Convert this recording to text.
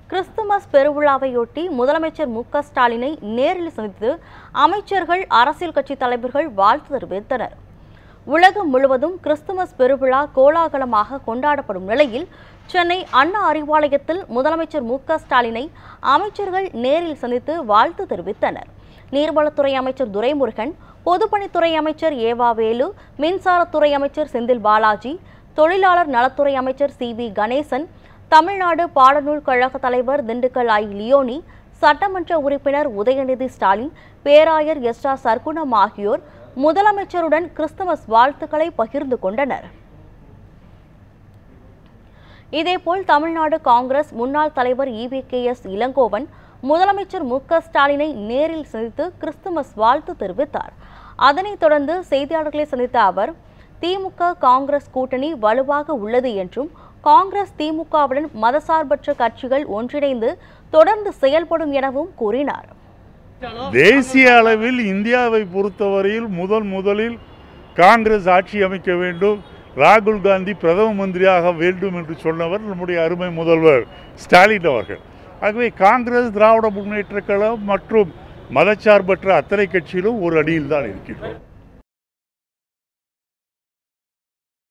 Christmas பெருவிழாவையொட்டி முதலமைச்சர் மு க ஸ்டாலினை நேரில் சந்தித்து அமைச்சர்கள் அரசியல் கட்சி தலைவர்கள் வாழ்த்து தெரிவித்தனர் உலகம் முழுவதும் கிறிஸ்துமஸ் பெருவிழா கோலாகலமாக கொண்டாடப்படும் நிலையில் சென்னை அண்ணா அறிவாலயத்தில் முதலமைச்சர் மு க ஸ்டாலினை அமைச்சர்கள் நேரில் சந்தித்து வாழ்த்து தெரிவித்தனர் நீர்வளத்துறை அமைச்சர் துரைமுருகன் பொதுப்பணித்துறை அமைச்சர் ஏவா வேலு மின்சாரத்துறை அமைச்சர் செந்தில் பாலாஜி தொழிலாளர் நலத்துறை அமைச்சர் சி வி கணேசன் தமிழ்நாடு பாடநூல் கழக தலைவர் திண்டுக்கல் ஐ லியோனி சட்டமன்ற உறுப்பினர் உதயநிதி ஸ்டாலின் பேராயர் எஸ்டா சர்க்குணம் ஆகியோர் முதலமைச்சருடன் கிறிஸ்துமஸ் வாழ்த்துக்களை பகிர்ந்து கொண்டனர் இதேபோல் தமிழ்நாடு காங்கிரஸ் முன்னாள் தலைவர் இவி கே எஸ் இளங்கோவன் முதலமைச்சர் மு க ஸ்டாலினை நேரில் சந்தித்து கிறிஸ்துமஸ் வாழ்த்து தெரிவித்தார் அதனைத் தொடர்ந்து செய்தியாளர்களை சந்தித்த அவர் திமுக காங்கிரஸ் கூட்டணி வலுவாக உள்ளது என்றும் காங்கிரஸ் திமுகவுடன் மதசார்பற்ற கட்சிகள் ஒன்றிணைந்து தொடர்ந்து செயல்படும் எனவும் கூறினார் தேசிய அளவில் இந்தியாவை பொறுத்தவரையில் முதல் முதலில் காங்கிரஸ் ஆட்சி அமைக்க வேண்டும் ராகுல் காந்தி பிரதம மந்திரியாக வேண்டும் என்று சொன்னவர் நம்முடைய அருமை முதல்வர் ஸ்டாலின் அவர்கள் ஆகவே காங்கிரஸ் திராவிட முன்னேற்றக் கழகம் மற்றும் மதச்சார்பற்ற அத்தனை கட்சியிலும் ஒரு அணியில் தான் இருக்கின்றோம்